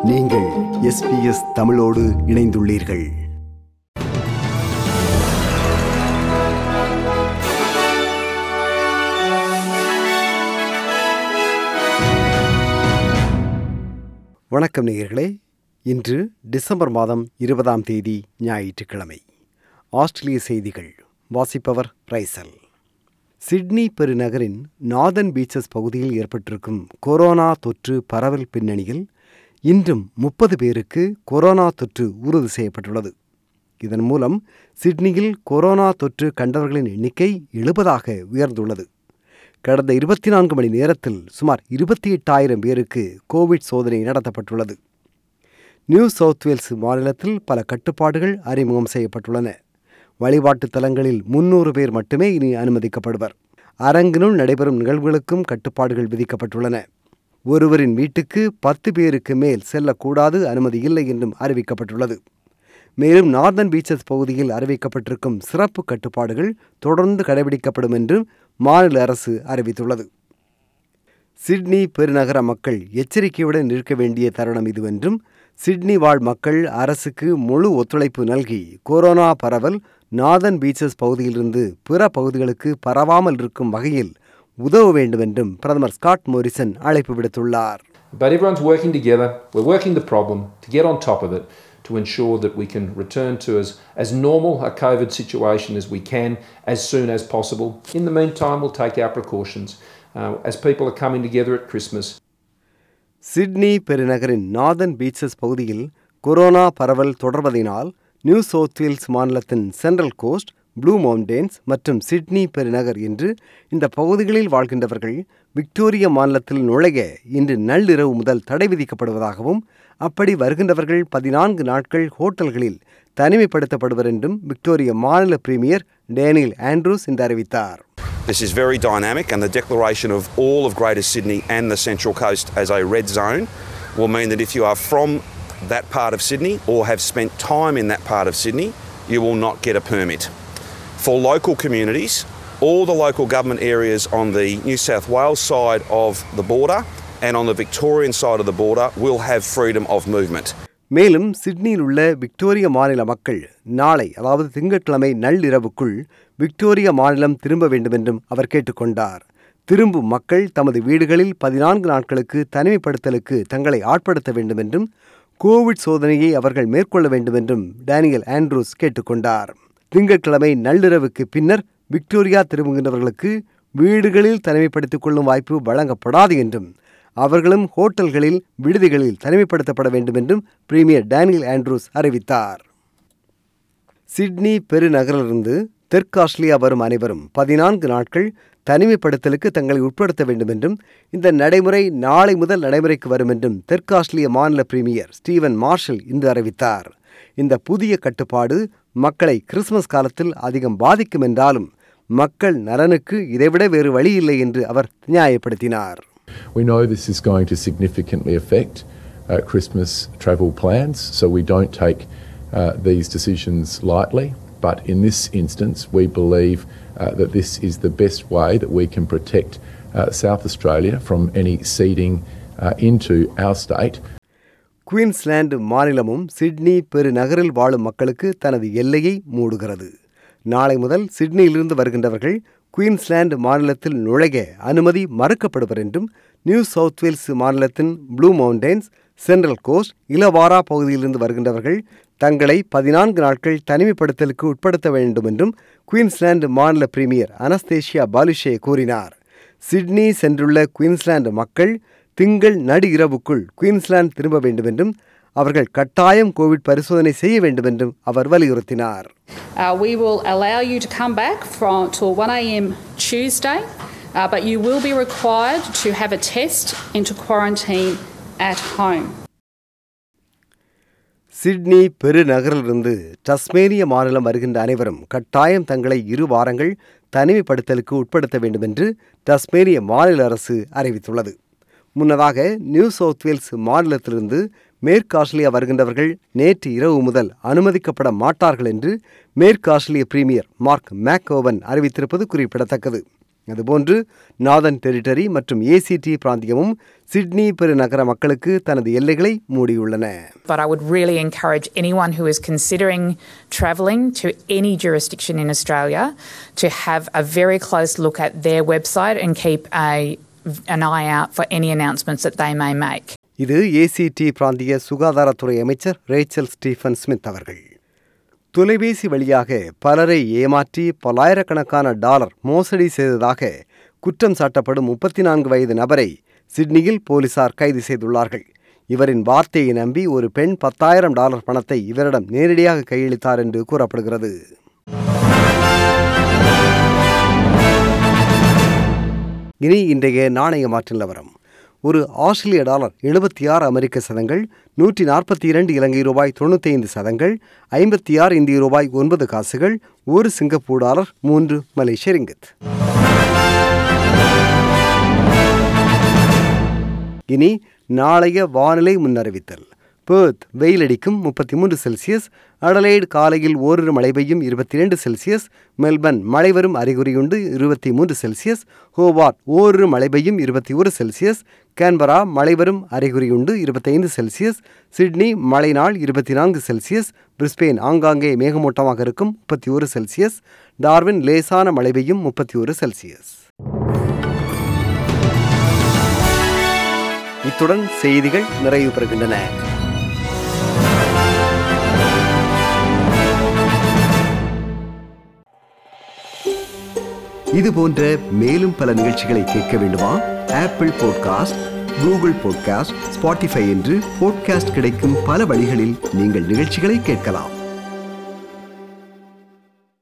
நீங்கள் எஸ்பிஎஸ் தமிழோடு இணைந்துள்ளீர்கள் வணக்கம் நேயர்களே இன்று டிசம்பர் மாதம் இருபதாம் தேதி ஞாயிற்றுக்கிழமை ஆஸ்திரேலிய செய்திகள் வாசிப்பவர் ரைசல் சிட்னி பெருநகரின் நார்தன் பீச்சஸ் பகுதியில் ஏற்பட்டிருக்கும் கொரோனா தொற்று பரவல் பின்னணியில் இன்றும் முப்பது பேருக்கு கொரோனா தொற்று உறுதி செய்யப்பட்டுள்ளது இதன் மூலம் சிட்னியில் கொரோனா தொற்று கண்டவர்களின் எண்ணிக்கை எழுபதாக உயர்ந்துள்ளது கடந்த இருபத்தி நான்கு மணி நேரத்தில் சுமார் இருபத்தி எட்டாயிரம் பேருக்கு கோவிட் சோதனை நடத்தப்பட்டுள்ளது நியூ சவுத் வேல்ஸ் மாநிலத்தில் பல கட்டுப்பாடுகள் அறிமுகம் செய்யப்பட்டுள்ளன வழிபாட்டு தலங்களில் முன்னூறு பேர் மட்டுமே இனி அனுமதிக்கப்படுவர் அரங்கினுள் நடைபெறும் நிகழ்வுகளுக்கும் கட்டுப்பாடுகள் விதிக்கப்பட்டுள்ளன ஒருவரின் வீட்டுக்கு பத்து பேருக்கு மேல் செல்லக்கூடாது அனுமதி இல்லை என்றும் அறிவிக்கப்பட்டுள்ளது மேலும் நார்தன் பீச்சஸ் பகுதியில் அறிவிக்கப்பட்டிருக்கும் சிறப்பு கட்டுப்பாடுகள் தொடர்ந்து கடைபிடிக்கப்படும் என்று மாநில அரசு அறிவித்துள்ளது சிட்னி பெருநகர மக்கள் எச்சரிக்கையுடன் இருக்க வேண்டிய தருணம் இதுவென்றும் சிட்னி வாழ் மக்கள் அரசுக்கு முழு ஒத்துழைப்பு நல்கி கொரோனா பரவல் நார்தன் பீச்சஸ் பகுதியிலிருந்து பிற பகுதிகளுக்கு பரவாமல் இருக்கும் வகையில் உதவ வேண்டும் என்றும் பிரதமர் ஸ்காட் மோரிசன் அழைப்பு விடுத்துள்ளார் But everyone's working together. We're working the problem to get on top of it to ensure that we can return to as, as normal a COVID situation as we can as soon as possible. In the meantime, we'll take our precautions uh, as people are coming together at Christmas. Sydney பெருநகரின் Northern Beaches பகுதியில் corona பரவல் தொடர்வதினால் New South Wales மாநிலத்தின் Central Coast Blue Mountains மற்றும் Sydney பெருநகர் என்று இந்த பகுதிகளில் வாழ்கின்றவர்கள் Victoria மாநிலத்தில் நுழைய இன்று நள்ளிரவு முதல் தடை விதிக்கப்படுவதாகவும் அப்படி வருகின்றவர்கள் பதினான்கு நாட்கள் ஹோட்டல்களில் தனிமைப்படுத்தப்படுவர் என்றும் விக்டோரிய மாநில பிரீமியர் டேனியல் ஆண்ட்ரூஸ் இன்று அறிவித்தார் This is very dynamic, and the declaration of all of Greater Sydney and the Central Coast as a red zone will mean that if you are from that part of Sydney or have spent time in that part of Sydney, you will not get a permit. For local communities, all the local government areas on the New South Wales side of the border and on the Victorian side of the border will have freedom of movement. மேலும் சிட்னியில் உள்ள Victoria மாநில மக்கள் நாளை அதாவது திங்கட்கிழமை நள்ளிரவுக்குள் Victoria மாநிலம் திரும்ப வேண்டும் என்றும் அவர் கேட்டுக்கொண்டார் திரும்பும் மக்கள் தமது வீடுகளில் பதினான்கு நாட்களுக்கு தனிமைப்படுத்தலுக்கு தங்களை ஆட்படுத்த வேண்டும் என்றும் கோவிட் சோதனையை அவர்கள் மேற்கொள்ள வேண்டும் என்றும் டேனியல் ஆண்ட்ரூஸ் கேட்டுக்கொண்டார் திங்கட்கிழமை நள்ளிரவுக்கு பின்னர் விக்டோரியா திரும்புகின்றவர்களுக்கு வீடுகளில் தனிமைப்படுத்திக் கொள்ளும் வாய்ப்பு வழங்கப்படாது என்றும் அவர்களும் ஹோட்டல்களில் விடுதிகளில் தனிமைப்படுத்தப்பட வேண்டும் என்றும் பிரீமியர் டேனியல் ஆண்ட்ரூஸ் அறிவித்தார் சிட்னி பெருநகரிலிருந்து தெற்கு ஆஸ்திரேலியா வரும் அனைவரும் பதினான்கு நாட்கள் தனிமைப்படுத்தலுக்கு தங்களை உட்படுத்த வேண்டும் என்றும் இந்த நடைமுறை நாளை முதல் நடைமுறைக்கு வரும் என்றும் தெற்கு ஆஸ்திரேலிய மாநில பிரீமியர் ஸ்டீவன் மார்ஷல் இன்று அறிவித்தார் இந்த புதிய கட்டுப்பாடு மக்களை கிறிஸ்துமஸ் காலத்தில் அதிகம் பாதிக்கும் என்றாலும் மக்கள் நலனுக்கு இதைவிட வேறு வழி இல்லை என்று அவர் நியாயப்படுத்தினார் We know this is going to significantly affect uh, Christmas travel plans, so we don't take uh, these decisions lightly. But in this instance, we believe uh, that this is the best way that we can protect uh, South Australia from any seeding uh, into our state. Queensland மாநிலமும் Sydney பெருநகரில் வாழும் மக்களுக்கு தனது எல்லையை மூடுகிறது நாளை முதல் சிட்னியிலிருந்து வருகின்றவர்கள் Queensland மாநிலத்தில் நுழைய அனுமதி மறுக்கப்படுவர் என்றும் நியூ சவுத் வேல்ஸ் மாநிலத்தின் Blue Mountains Central Coast Illawarra பகுதியிலிருந்து வருகின்றவர்கள் தங்களை பதினான்கு நாட்கள் தனிமைப்படுத்தலுக்கு உட்படுத்த வேண்டும் என்றும் குயின்ஸ்லாந்து மாநில பிரீமியர் அனஸ்தேஷியா பாலுஷே கூறினார் சிட்னி சென்றுள்ள குயின்ஸ்லாந்து மக்கள் திங்கள் நடு இரவுக்குள் குயின்ஸ்லாந்து திரும்ப வேண்டும் என்றும் அவர்கள் கட்டாயம் கோவிட் பரிசோதனை செய்ய வேண்டும் என்றும் அவர் வலியுறுத்தினார் Uh, we will allow you to come back from till 1 a.m. Tuesday, uh, but you will be required to have a test into quarantine at home. Sydney பெருநகரிலிருந்து டஸ்மேனிய மாநிலம் வருகின்ற அனைவரும் கட்டாயம் தங்களை இரு வாரங்கள் தனிமைப்படுத்தலுக்கு உட்படுத்த வேண்டும் என்று டஸ்மேனிய மாநில அரசு அறிவித்துள்ளது முன்னதாக நியூ சவுத் வேல்ஸ் மாநிலத்திலிருந்து மேற்கு ஆஸ்திரேலியா வருகின்றவர்கள் நேற்று இரவு முதல் அனுமதிக்கப்பட மாட்டார்கள் என்று மேற்கு ஆஸ்திரேலிய பிரீமியர் மார்க் மேக்கோவன் அறிவித்திருப்பது குறிப்பிடத்தக்கது அதுபோன்று நாதன் டெரிட்டரி மற்றும் ஏசிடி பிராந்தியமும் சிட்னி பெருநகர மக்களுக்கு தனது எல்லைகளை மூடியுள்ளன But I would really encourage anyone who is considering travelling to any jurisdiction in Australia to have a very close look at their website and keep a, an eye out for any announcements that they may make. இது ACT பிராந்திய சுகாதாரத்துறை அமைச்சர் Rachel Stephen Smith அவர்கள் தொலைபேசி வழியாக பலரை ஏமாற்றி பல்லாயிரக்கணக்கான டாலர் மோசடி செய்ததாக குற்றம் சாட்டப்படும் முப்பத்தி நான்கு வயது நபரை சிட்னியில் போலீசார் கைது செய்துள்ளார்கள் இவரின் வார்த்தையை நம்பி ஒரு பெண் பத்தாயிரம் டாலர் பணத்தை இவரிடம் நேரடியாக கையளித்தார் என்று கூறப்படுகிறது இனி இன்றைய நாணய மாற்று நிலவரம் ஒரு ஆஸ்திரேலிய டாலர் எழுபத்தி ஆறு அமெரிக்க சதங்கள் நூற்றி நாற்பத்தி இரண்டு இலங்கை ரூபாய் தொண்ணூற்றி ஐந்து சதங்கள் ஐம்பத்தி ஆறு இந்திய ரூபாய் ஒன்பது காசுகள் ஒரு சிங்கப்பூர் டாலர் மூன்று மலேசிய ரிங்கித் இனி நாளைய வானிலை முன்னறிவித்தல் பேர்த் வெயிலடிக்கும் முப்பத்தி மூன்று செல்சியஸ் அடலைடு காலையில் ஓரிரு மழை பெய்யும் இருபத்தி இரண்டு செல்சியஸ் மெல்பர்ன் மழை வரும் அறிகுறியுண்டு இருபத்தி மூன்று செல்சியஸ் ஹோபார்ட் ஓரிரு மழை பெய்யும் இருபத்தி ஒரு செல்சியஸ் கேன்பரா மழை வரும் அறிகுறியுண்டு இருபத்தைந்து செல்சியஸ் சிட்னி மழை நாள் இருபத்தி நான்கு செல்சியஸ் பிரிஸ்பெயின் ஆங்காங்கே மேகமூட்டமாக இருக்கும் முப்பத்தி ஒரு செல்சியஸ் டார்வின் லேசான மழை பெய்யும் முப்பத்தி ஒரு செல்சியஸ் இத்துடன் செய்திகள் நிறைவு பெறுகின்றன இது போன்ற மேலும் பல நிகழ்ச்சிகளை கேட்க வேண்டுமா Apple podcast Google podcast Spotify என்று பாட்காஸ்ட் கிடைக்கும் பல வழிகளில் நீங்கள் நிகழ்ச்சிகளை கேட்கலாம்